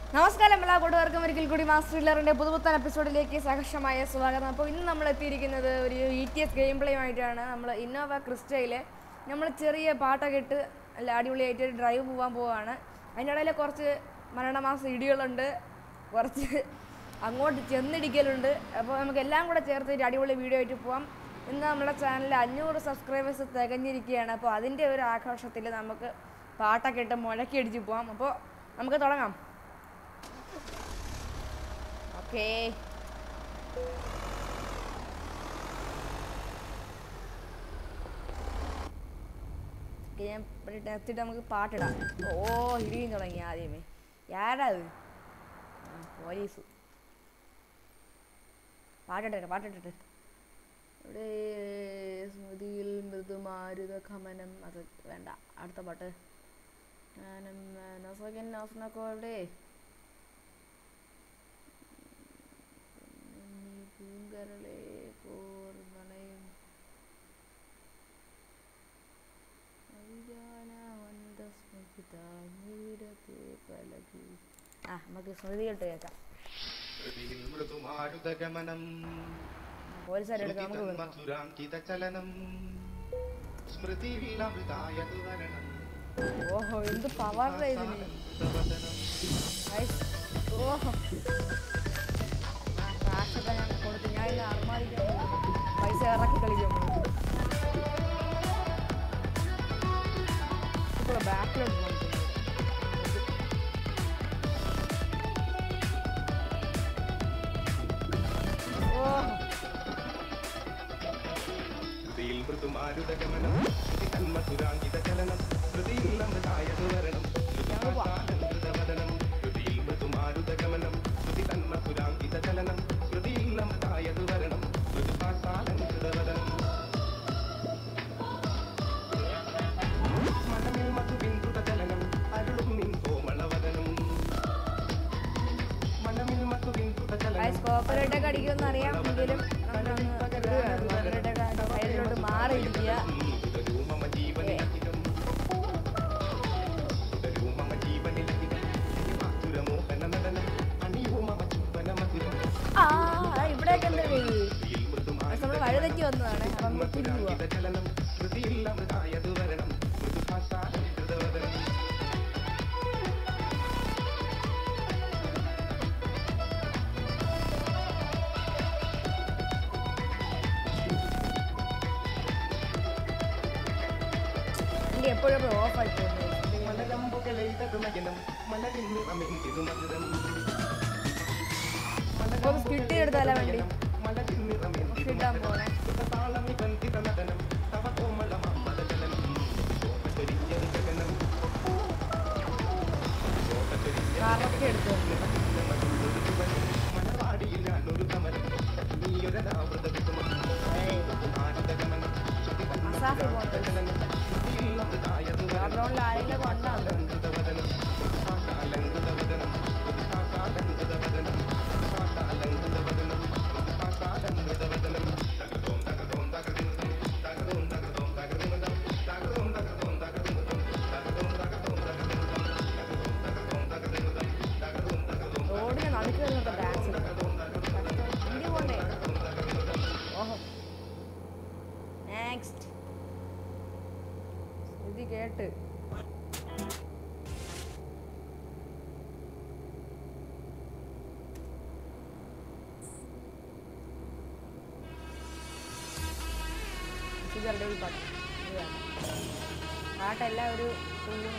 നമസ്കാരം എല്ലാ കൂട്ടുകാർക്കും ഒരിക്കൽ കൂടി മാസ്റ്റർ ഹില്ലറിന്റെ പുതുപുത്തൻ എപ്പിസോഡിലേക്ക് സഹർഷമായ സ്വാഗതം അപ്പോൾ ഇന്ന് നമ്മൾ എത്തിയിരിക്കുന്നത് ഒരു ഇ ടി എസ് ഗെയിം പ്ലേയുമായിട്ടാണ് നമ്മൾ ഇന്നോവ ക്രിസ്റ്റയിൽ നമ്മൾ ചെറിയ പാട്ടൊക്കെ ഇട്ട് നല്ല അടിപൊളിയായിട്ട് ഒരു ഡ്രൈവ് പോകാൻ പോവുകയാണ് അതിൻ്റെ ഇടയിൽ കുറച്ച് മരണമാസ ഇടികളുണ്ട് കുറച്ച് അങ്ങോട്ട് ചെന്നിടിക്കലുണ്ട് അപ്പോൾ നമുക്ക് എല്ലാം കൂടെ ചേർത്ത് ഒരു അടിപൊളി വീഡിയോ ആയിട്ട് പോവാം ഇന്ന് നമ്മുടെ ചാനലിൽ അഞ്ഞൂറ് സബ്സ്ക്രൈബേഴ്സ് തികഞ്ഞിരിക്കുകയാണ് അപ്പോൾ അതിൻ്റെ ഒരു ആഘോഷത്തിൽ നമുക്ക് പാട്ടൊക്കെ ഇട്ട് മുഴക്കി അടിച്ച് പോവാം അപ്പോൾ നമുക്ക് തുടങ്ങാം ഓക്കേ ഞാൻ ടെസ്റ്റിട്ട് നമുക്ക് പാട്ടിടാം ഓ ഇടിയും തുടങ്ങി ആദ്യമേ ആരാ അത് ആ, പോലീസ് പാട്ടിട്ടെ പാട്ടിട്ടെ ഇവിടെ സ്മൃതിയിൽ മൃദുമാരുത ഖമനം അത് വേണ്ട അടുത്ത പാട്ട് ഞാനും നസകൻ നസനൊക്കെ എവിടെ നീ പൂങ്കരളെ പോർ നണയും അവിജാന വന്ദ സ്മൃത നീരത്തെ പലകി ആ നമുക്ക് സ്മൃതി കേട്ട് കേൾക്കാം ഹൃദിയിൽ മൃദുമാരുതഗമനം പോലീസുകാരെ എടുക്കാം നമുക്ക് കേൾക്കാം മധുരാങ്കിതചലനം സ്മൃതിയിൽ അമൃതായതു വരണം ഓഹോ എന്ത് പവർ ഇതിന് സാനന്ദവദനം. Guys, ഓഹോ കാശൊക്കെ ഞാൻ കൊടുത്ത് ഞാൻ ഇന്ന് അർമാദിക്കാൻ പോകുന്നു. പൈസ ഇറക്കി കളിക്കാൻ പോകുന്നു ഇപ്പോൾ ബാക്കിലോട്ട് പോകുന്നു ഓഹോ ഹൃദിയിൽ മൃദുമാരുതഗമനം സ്മൃതിതൻ മധുരാങ്കിതചലനം സ്മൃതിയിൽ അമൃതായതു വരണം സാനന്ദവദനം. ഹൃദിയിൽ മൃദുമാരുതഗമനം സ്മൃതിതൻ മധുരാങ്കിതചലനം സ്മൃതിയിൽ അമൃതായതു വരണം മൃദുപാസാലങ്കൃതവദനം മനമിൽ മധുബിന്ദുതചലനം അരുളും നിൻ കോമളവദനം മനമിൽ മധുബിന്ദുതചലനം ഗൈസ് കോപ്പറേറ്റൊക്കെ അടിക്കുമെന്ന് അറിയാം എങ്കിലും നമ്മളൊന്ന് കോപ്പറേറ്റൊക്കെ സൈഡിലോട്ട് മാറിയിരിക്കുക തുടരൂ മമ ജീവനിലധികം തുടരൂ മമ ജീവനിലധികം മധുരമോഹന നടനം അണിയൂ മമ ചുംബനമധുരം ആ ഇവിടെയൊക്കെ എന്താ പേര് ഹൃദിയിൽ മൃദുമായ നമ്മൾ വഴിതെറ്റി വന്നതാണ് അപ്പം നമുക്ക് തിരിഞ്ഞു പോവാം ചലനം ഹൃതിയിൽ അമൃതായതു വരണം മൃദുഭാഷാകൃതവദനം വണ്ടി എപ്പോഴും ഓഫായി പോകുന്നത് മലരമ്പുകളെയ്തതുനയനം മലരിൽ നിറമെന്തിതു മധുരം അപ്പോൾ സ്കിട്ട് എടുത്താലോ വണ്ടി മലരിൽ നിറമെന്തിതു കിട്ടാൻ പോണേ താളമിബന്ധിത നടനം തവ കോമളമമ്മദജലനം ശോഭചരിഞ്ഞൊരു ജഗനം കറക്റ്റ് എടുത്തു മലവാടിയിൽ ഞാനൊരു കമലം നീയൊരനാവൃത വിസുമം ആനന്ദഗമനം അസാഫ് പോകുന്നത് ബാക്ക്ഗ്രൗണ്ടിൽ ആരെങ്കിലും കൊണ്ടാണ് റോഡിന് നടുക്ക് നിന്നൊക്കെ ഡാൻസ് വണ്ടി പോണ്ടേ ഓഹോ നെക്സ്റ്റ് ഇത് കേട്ട് ഷുഗറുടെ ഈ പാട്ട് ഇത് വേണം. പാട്ടെല്ലാം ഒരു ട്യൂണും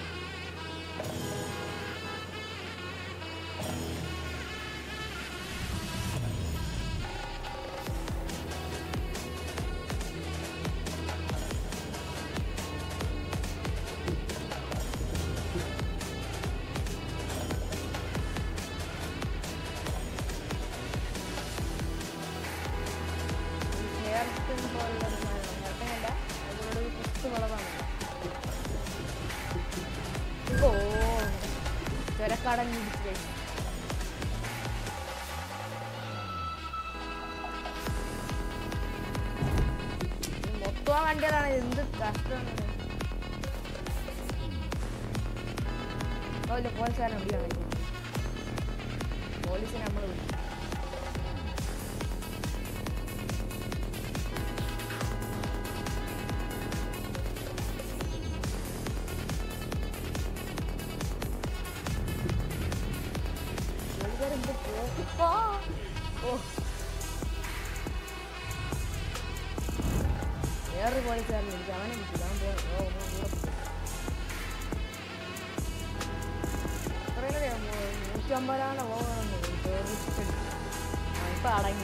ഹെയർ സ്പിൻ പോലുള്ള ഒരു സാധനം ഹെയർപിന്നല്ല അതിലൂടെ ഒരു കുത്ത് വളവാണ് ഓ ചുരക്കാടൻ ഇടിച്ച് കഴിഞ്ഞു മൊത്തം വണ്ടികളാണ് എന്ത് കഷ്ടമാണ് ഓ ഇല്ല പോലീസുകാരൻ ഓടിയാണ് ഇത് പോ ഓ വേറൊരു പോലീസുകാരൻ എനിക്ക് അവനെ കിട്ടില്ല അവൻ പോ ഓ ഓ, കൂടെ പോ. എത്രയിലറിയാം നൂറ്റമ്പതാണ് പോകണമെന്ന് ഇപ്പം അടങ്ങി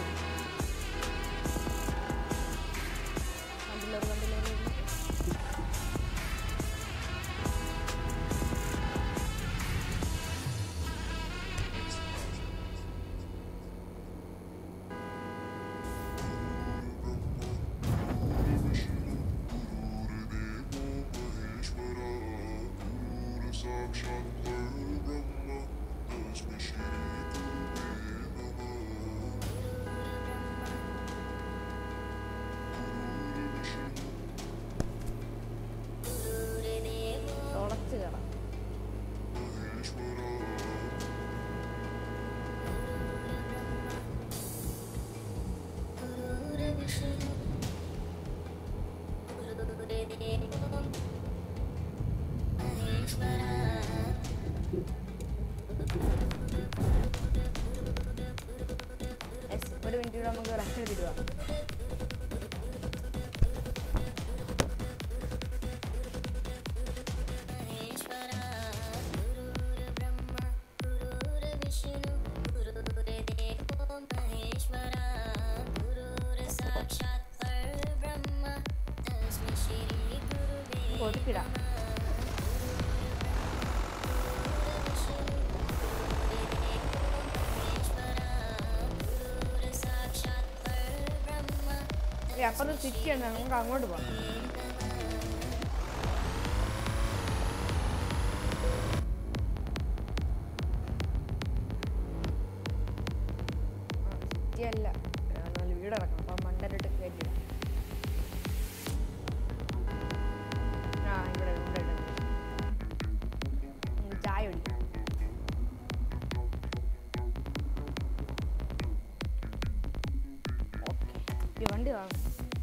കണ്ടില്ലൊരു കണ്ടില്ലൊരു തുളച്ച് കയറാം Yes, ഒരു മിനിറ്റ് കൂടെ നമുക്ക് റെസ്റ്റ് എടുത്തിട്ട് പോവാം ഒതുക്കിടാം അപ്പുറത്ത് സിറ്റി ഉണ്ട് നമുക്ക് അങ്ങോട്ട് പോകാം സിറ്റി അല്ല ആ, നല്ല വീട് ഇറക്കണം അപ്പം മണ്ടലിട്ട് കയറ്റി ആ ഇവിടെ ഇവിടെ ഇവിടെ. നമുക്ക് ചായ കുടിക്കാം ഓക്കെ ഈ വണ്ടി വാങ്ങും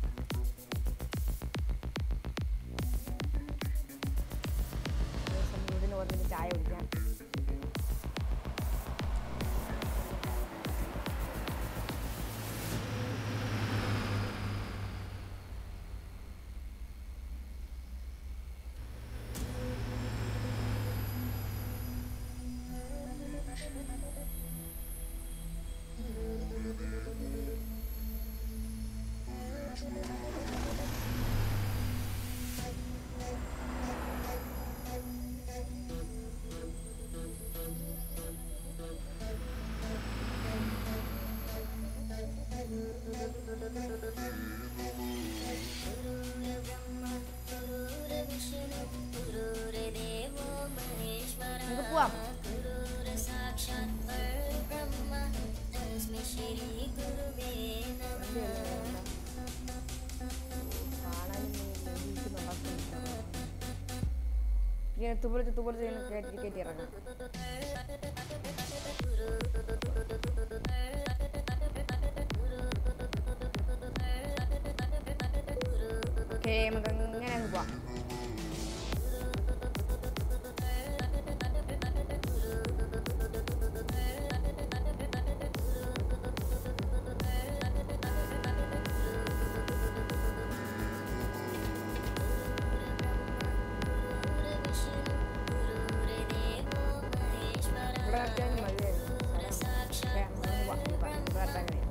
വീടിന് പുറത്തേക്ക് ചായ കുടിക്കാം നമുക്ക് പോവാം ഇങ്ങനെ തുപ്പുറത്ത് തുപ്പുറത്ത് ഇങ്ങനെ കയറ്റി കയറ്റി ഇറങ്ങാം ഓക്കെ നമുക്ക് അങ്ങനെ അങ്ങ് പോവാം ഇവിടെ നിർത്തിയാൽ മതിയായിരുന്നു ഓക്കെ, നമുക്ക് പോവാം. പോവാം. ഇവിടെ നിർത്താൻ കഴിയും.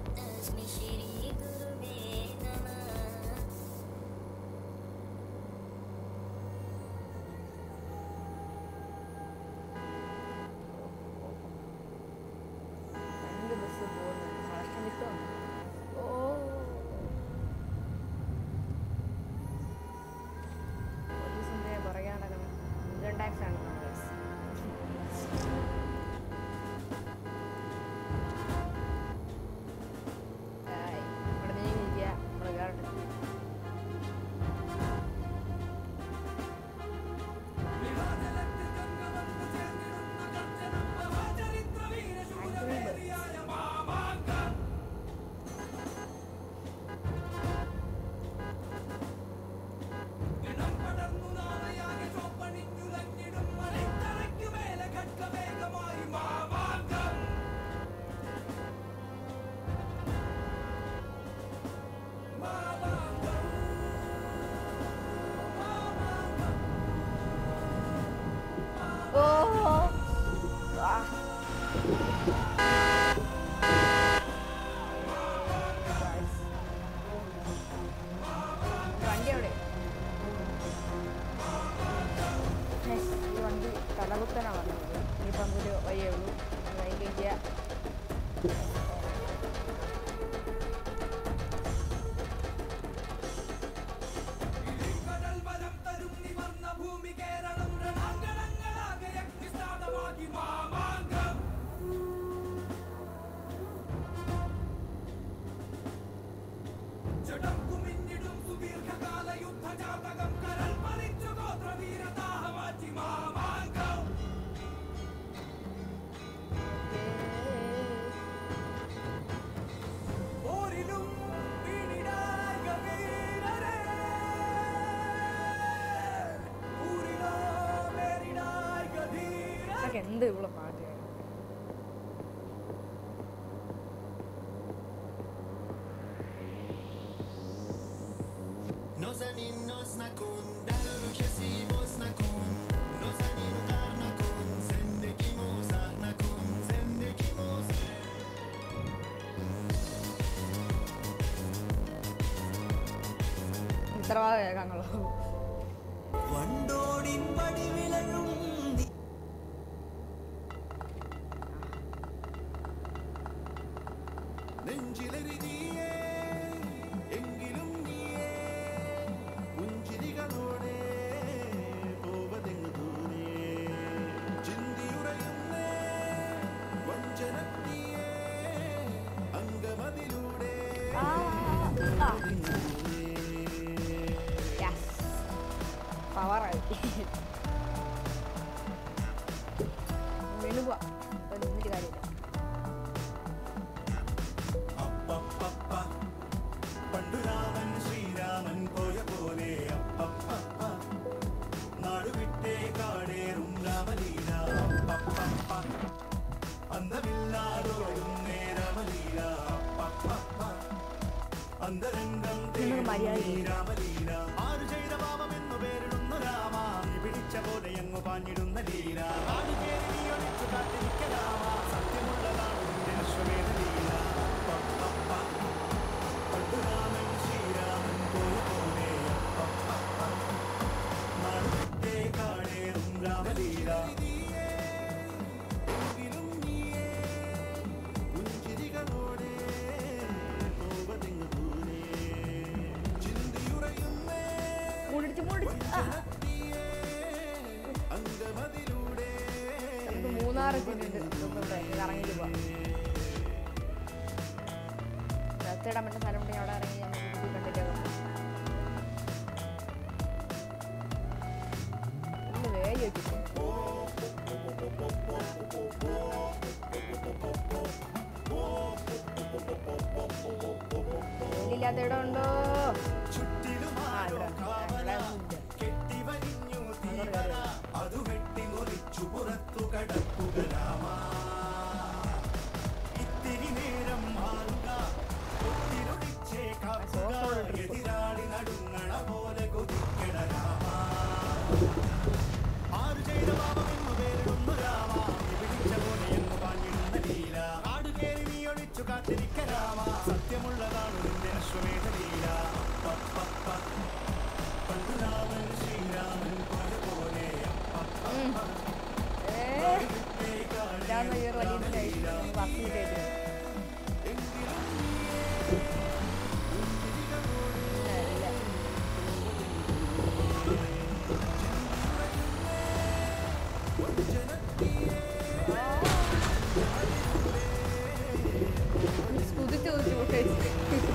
ഇതൊക്കെ എന്ത് ഇവിടെ പാട്ട് ഇത്ര ഭാഗം കേൾക്കാനുള്ളൂ വണ്ടോടിൻ പടിവിളഴും നെഞ്ചിലരി നീയേ എങ്കിലും നീയേ പുഞ്ചിരികളോടെ പോവതെങ്ങു ദൂരെ ചിന്തിയുറയുന്നേ വഞ്ചനത്തിയേ അംഗമതിലൂടെ ആ, ആ. പോവതെങ്ങു ദൂരെ Yes. പവറായി വീണ്ടും പോവാ ഇപ്പൊ നിന്നിട്ട് കാര്യമില്ല അപ്പപ്പപ്പ. പണ്ടു രാമൻ ശ്രീരാമൻ പോയ പോലെ അപ്പപ്പപ്പ. നാടുവിട്ടേ കാടേറും രാമലീല അപ്പപ്പപ്പ. അന്തമില്ലാതോടുന്നേ രാമലീല അപ്പപ്പപ്പ. അന്തരംഗം നിങ്ങൾക്ക് മര്യാദ തേടുന്നീ രാമലീല ആരു ചെയ്ത പാപമെന്നു പേരിടുന്നു രാമ നീ പിടിച്ച പോലെ എങ്ങു പാഞ്ഞിടുന്ന ലീല ആരു കേറി നീ ഒളിച്ചു കാത്തിരിക്ക രാമ സത്യമുള്ളതാണ് നിന്റെ അശ്വമേധ ലീല അപ്പപ്പപ്പ. പണ്ടു രാമൻ ശ്രീരാമൻ പോയ പോലെ അപ്പപ്പപ്പ. നാടുവിട്ടേ കാടേറും രാമലീല എങ്കിലും നീയേ പുഞ്ചിരികളോടെ പോവതെങ്ങു ദൂരെ ചിന്തിയുറയുന്നേ മൂടിച്ച് മൂടിച്ച് ആ, ജനത്തിയേ അംഗമതിലൂടെ നമുക്ക് മൂന്നാർ എത്തിയിട്ടുണ്ട് ഇതൊന്നുകൂടെ ഇത് ഇറങ്ങിയിട്ട് പോവാം ഇടാൻ പറ്റുന്ന സ്ഥലം ഉണ്ടെങ്കിൽ അവിടെ ഇറങ്ങി നമുക്ക് ഇത് കണ്ടിട്ട് പോകാം. ഒന്ന് വേലി വെച്ചിട്ട് വേലിയില്ലാത്ത ഇടം ഉണ്ടോ ചുറ്റിലുമാരോ ആ, ഇവിടെ. കാവല ഇവിടെ ഒന്നുമില്ല. കെട്ടിവലിഞ്ഞു തീവല അതു വെട്ടി മുറിച്ചു പുറത്തു കടക്കുക രാമ ഇത്തിരി നേരം മാറുക ഒത്തിരൊളിച്ചേ കാക്കുക എതിരാളി നടുങ്ങണ പോലെ കൊതിക്കണ രാമ ആരു ചെയ്ത പാപമെന്നു പേരിടുന്നു രാമ നീ പിടിച്ച പോലെ എന്ന് പാഞ്ഞിടുന്ന ലീല ആടു കേറി നീ ഒളിച്ചു കാത്തിരിക്ക രാമ സത്യമുള്ളതാണ് നിന്റെ അശ്വമേധ ലീല പപ്പപ്പ. പണ്ടു രാമൻ ശ്രീരാമൻ പോലെ പോലെ അപ്പപ്പ. ഏ വിട്ടേ കാടേ ഇതാന്ന് ഈ ഒരു വലിയ ബസ് കിട്ടിയിട്ട് എങ്കിലും ഇല്ല കുതിച്ച് കുതിച്ച് പൊട്ടിച്ച്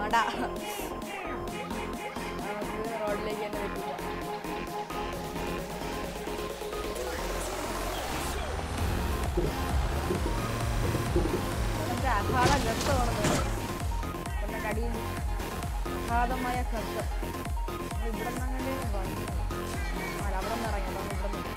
വേണ്ട നമുക്ക് റോഡിലേക്ക് തന്നെ വെക്കുക എൻ്റെ അഗാധ ഗർത്തമാണ് എൻ്റെ കടിയിൽ അഗാധമായ കത്ത് ഇവിടെ നിന്ന് അങ്ങനെ വന്നു ആ അവിടെ നിന്ന് ഇറങ്ങി അതാണ് ഇവിടെ നിന്ന്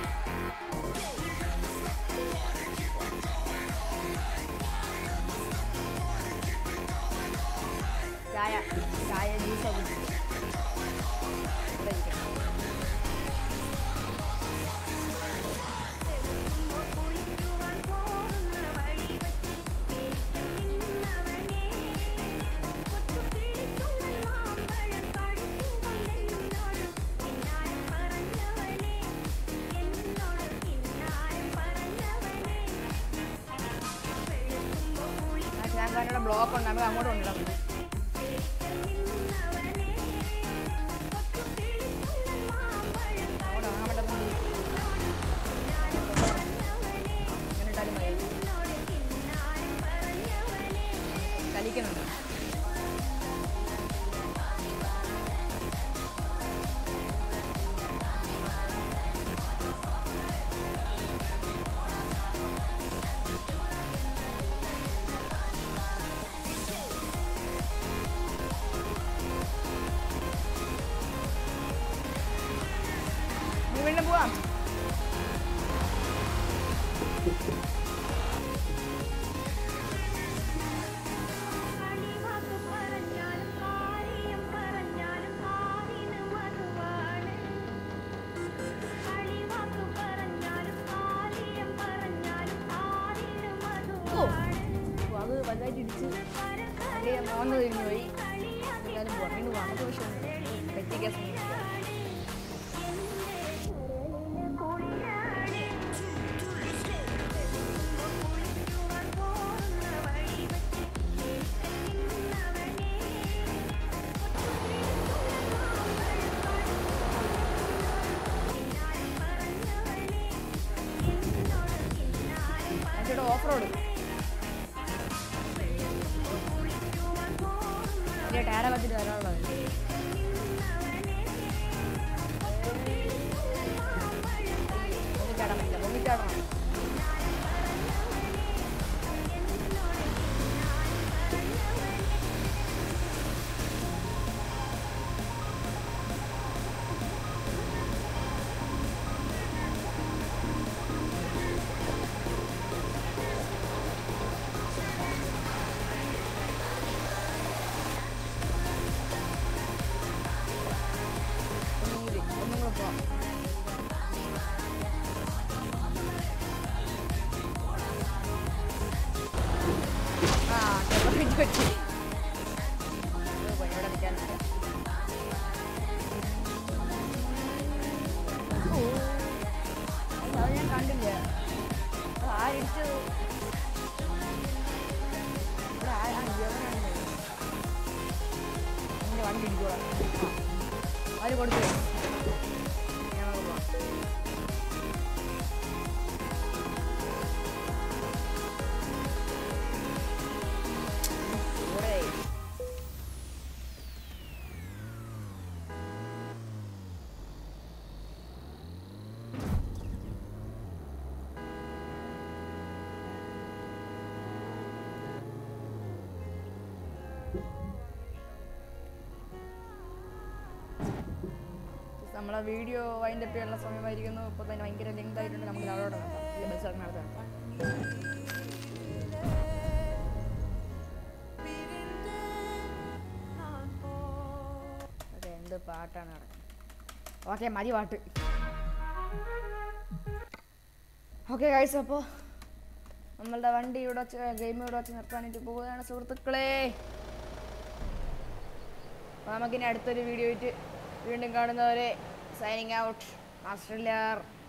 ചായ ചായ ജ്യൂസ് കുടിച്ചു ഇവിടെ ഇരിക്കണം ആ ചാങ്കാനുള്ള ബ്ലോക്ക് ഉണ്ട് നമുക്ക് അങ്ങോട്ട് കൊണ്ടുപോകാം അങ്ങോട്ട് ഇറങ്ങാൻ പറ്റുന്ന അങ്ങനെ ഇട്ടാലും മതി കലിക്കുന്നുണ്ട് നീ വീണ്ടും പോവാം ഓ ഓ, അത് വലുതായിട്ട് ഇടിച്ച് അതിൻ്റെ മോന്ന് തിരിഞ്ഞു പോയി എന്തായാലും പോവാം വീണ്ടും പോവാം നമുക്ക് വിഷയം പെറ്റി ഗ്യാസ് എന്നിട്ട് ഓഫ് റോഡ് വലിയ ടയറ വെച്ചിട്ട് വരാനുള്ളത് പൊങ്ങിച്ചാടാൻ പറ്റില്ല പൊങ്ങിച്ചാടണം ഒന്നുകൂടി ഒന്നും കൂടെ പോവാം ആ ചെറുതായിട്ട് പറ്റി ഇത് പോയി, ഇവിടെ നിൽക്കാൻ നിൽക്കാം. ഓ, അത് ഞാൻ കണ്ടില്ല അത് ആരിടിച്ചത് ഇവിടെ ആ ആ യവനാണ് എൻ്റെ വണ്ടി ഇടിക്കുക അവർ കൊടുത്തു ഞങ്ങൾക്ക് പോവാം ഇവിടെ നമ്മളെ വീഡിയോ അതിൻ്റെ പേരുള്ള സമയമായിരിക്കുന്നു ഇപ്പോൾ തന്നെ ഭയങ്കര ലെങ്ത് ആയിട്ടുണ്ട് നമുക്ക് അവിടെ നടത്താം ബസ് ഇറങ്ങി നടത്താം ഓക്കെ എന്ത് പാട്ടാണ് നടക്കുന്നത് ഓക്കെ മതി പാട്ട് ഓക്കെ ഗൈസ് അപ്പോൾ നമ്മളുടെ വണ്ടി ഇവിടെ വെച്ച് ഗെയിം ഇവിടെ വെച്ച് നിർത്താനായിട്ട് പോവുകയാണ് സുഹൃത്തുക്കളെ അപ്പോൾ നമുക്കിനി അടുത്തൊരു വീഡിയോ ആയിട്ട് വീണ്ടും കാണുന്നവരെ സൈനിങ് ഔട്ട് മാസ്റ്റർ